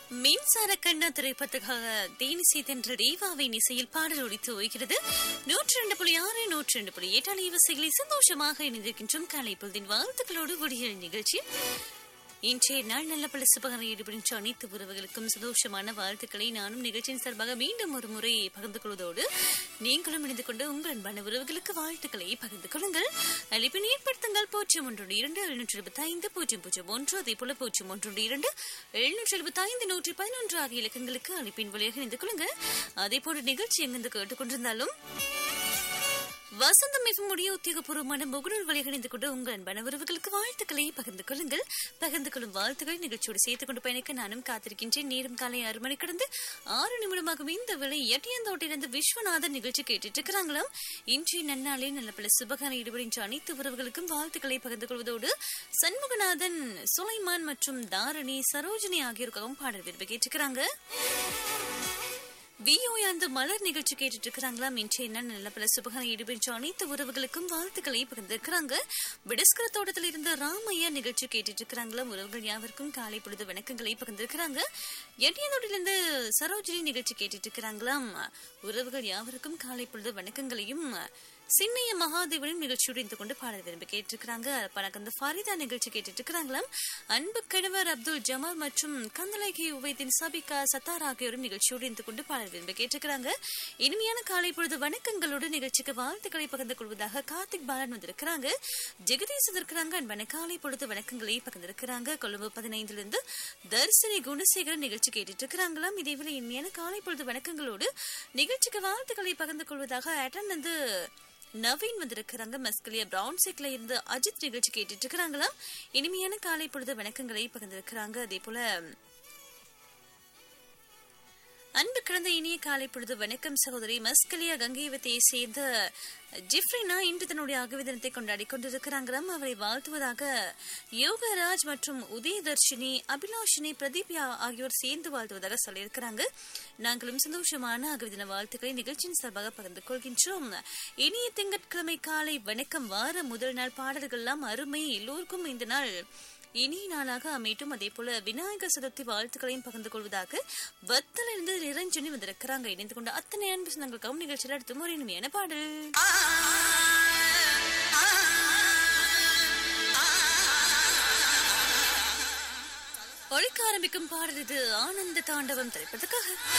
மின்சார கண்ணா திரைப்படத்துக்காக தேனிசை தென்ற ரேவாவின் இசையில் பாடல் ஒலித்து ஓய்கிறது நூற்றி ரெண்டு புள்ளி ஆறு நூற்றி ரெண்டு புள்ளி எட்டு அலைவரிசைகளை சந்தோஷமாக இணைந்திருக்கின்றோம் காலை பொழுதின் வாழ்த்துக்களோடு கூடிய நிகழ்ச்சி இன்றைய நாள் நல்ல பல சுபகரம் ஈடுபடுகின்ற அனைத்து உறவுகளுக்கும் சந்தோஷமான வாழ்த்துக்களை நானும் நிகழ்ச்சியின் சார்பாக மீண்டும் ஒரு முறை பகிர்ந்து கொள்வதோடு நீங்களும் இணைந்து கொண்டு உங்கள் அன்பான உறவுகளுக்கு வாழ்த்துக்களை பகிர்ந்து கொள்ளுங்கள் அழைப்பினை ஏற்படுத்துங்கள் பூஜ்ஜியம் ஒன்று இரண்டு எழுநூற்றி எழுபத்தி ஐந்து பூஜ்ஜியம் பூஜ்ஜியம் ஒன்று அதே போல பூஜ்ஜியம் ஒன்று இரண்டு எழுநூற்றி எழுபத்தி ஐந்து நூற்றி பதினொன்று ஆகிய இலக்கங்களுக்கு அழைப்பின் வழியாக இணைந்து கொள்ளுங்கள் அதே போன்ற நிகழ்ச்சி எங்கிருந்து கேட்டுக்கொண்டிருந்தாலும் வசந்தம் மிகவும் முடிய உத்தியோகபூர்வமான முகநூல் வழியாக இணைந்து கொண்டு உங்கள் அன்பான உறவுகளுக்கு வாழ்த்துக்களை பகிர்ந்து கொள்ளுங்கள் பகிர்ந்து கொள்ளும் வாழ்த்துக்களை நிகழ்ச்சியோடு சேர்த்துக் கொண்டு பயணிக்க நானும் காத்திருக்கின்றேன் நேரம் காலை ஆறு மணி கடந்து ஆறு நிமிடமாகவும் இந்த வேளை எட்டியந்தோட்டிலிருந்து விஸ்வநாதன் நிகழ்ச்சி கேட்டுட்டு இருக்கிறாங்களாம் இன்றைய நன்னாளே நல்ல பல சுபகான ஈடுபடுகின்ற அனைத்து உறவுகளுக்கும் வாழ்த்துக்களை பகிர்ந்து கொள்வதோடு சண்முகநாதன் சுலைமான் மற்றும் தாரணி சரோஜினி ஆகியோருக்காகவும் பாடல் விரும்பி கேட்டுக்கிறாங்க விஓ அந்த மலர் நிகழ்ச்சி கேட்டுட்டு இருக்கிறாங்களாம் இன்றைய என்ன நல்ல பல சுபகான ஈடுபடுற அனைத்து உறவுகளுக்கும் வாழ்த்துக்களை பகிர்ந்திருக்கிறாங்க விடஸ்கர தோட்டத்தில் இருந்த ராமையா நிகழ்ச்சி கேட்டுட்டு இருக்கிறாங்களாம் உறவுகள் யாவருக்கும் காலை பொழுது வணக்கங்களை பகிர்ந்திருக்கிறாங்க எட்டியனோடிலிருந்து சரோஜினி நிகழ்ச்சி கேட்டுட்டு இருக்கிறாங்களாம் உறவுகள் யாவருக்கும் காலை பொழுது வணக்கங்களையும் சின்னைய மகாதேவனின் நிகழ்ச்சியோடு இருந்து கொண்டு பாடல் விரும்பி கேட்டிருக்கிறாங்க பணக்கந்த ஃபாரிதா நிகழ்ச்சி கேட்டுட்டு இருக்கிறாங்களாம் அன்பு கணவர் அப்துல் ஜமால் மற்றும் கந்தலாகி உவைத்தின் சபிகா சத்தார் ஆகியோரும் நிகழ்ச்சியோடு இருந்து கொண்டு பாடல் விரும்பி கேட்டிருக்கிறாங்க இனிமையான காலை பொழுது வணக்கங்களோடு நிகழ்ச்சிக்கு வாழ்த்துக்களை பகிர்ந்து கொள்வதாக கார்த்திக் பாலன் வந்திருக்கிறாங்க ஜெகதீஷ் இருக்கிறாங்க அன்பான காலை பொழுது வணக்கங்களை பகிர்ந்திருக்கிறாங்க கொழும்பு பதினைந்துல இருந்து தரிசனி குணசேகரன் நிகழ்ச்சி கேட்டுட்டு இருக்கிறாங்களாம் இதேவேளை இனிமையான காலை பொழுது வணக்கங்களோடு நிகழ்ச்சிக்கு வாழ்த்துக்களை பகிர்ந்து கொள்வதாக அட்டன் வந்து நவீன் வந்திருக்கிறாங்க மஸ்கலியா பிரவுன் சேக்ல இருந்து அஜித் நிகழ்ச்சி கேட்டுட்டு இருக்கிறாங்களா இனிமையான காலை பொழுது வணக்கங்களை பகிர்ந்திருக்கிறாங்க அதே போல அன்பு கிடந்த இனிய காலை பொழுது வணக்கம் சகோதரி மஸ்கலியா கங்கைவத்தையை சேர்ந்த ஜிப்ரினா இன்று தன்னுடைய அகவி தினத்தை கொண்டாடி கொண்டிருக்கிறாங்களாம் அவரை வாழ்த்துவதாக யோகராஜ் மற்றும் உதயதர்ஷினி அபிலாஷினி பிரதீப்யா ஆகியோர் சேர்ந்து வாழ்த்துவதாக சொல்லியிருக்கிறாங்க நாங்களும் சந்தோஷமான அகவி தின வாழ்த்துக்களை நிகழ்ச்சியின் சார்பாக பகிர்ந்து கொள்கின்றோம் இனிய திங்கட்கிழமை காலை வணக்கம் வார முதல் நாள் பாடல்கள்லாம் அருமை எல்லோருக்கும் இந்த நாள் இனிய நாளாக அமையட்டும் அதே போல விநாயகர் சதுர்த்தி வாழ்த்துக்களையும் பகிர்ந்து கொள்வதாக வத்தலிருந்து நிரஞ்சனி வந்திருக்கிறாங்க இணைந்து கொண்ட அத்தனை அன்பு சொந்தங்களுக்காகவும் நிகழ்ச்சியில் அடுத்து ஒரு இனிமையான பாடல் ஒழிக்க ஆரம்பிக்கும் பாடல் இது ஆனந்த தாண்டவம் திரைப்பதற்காக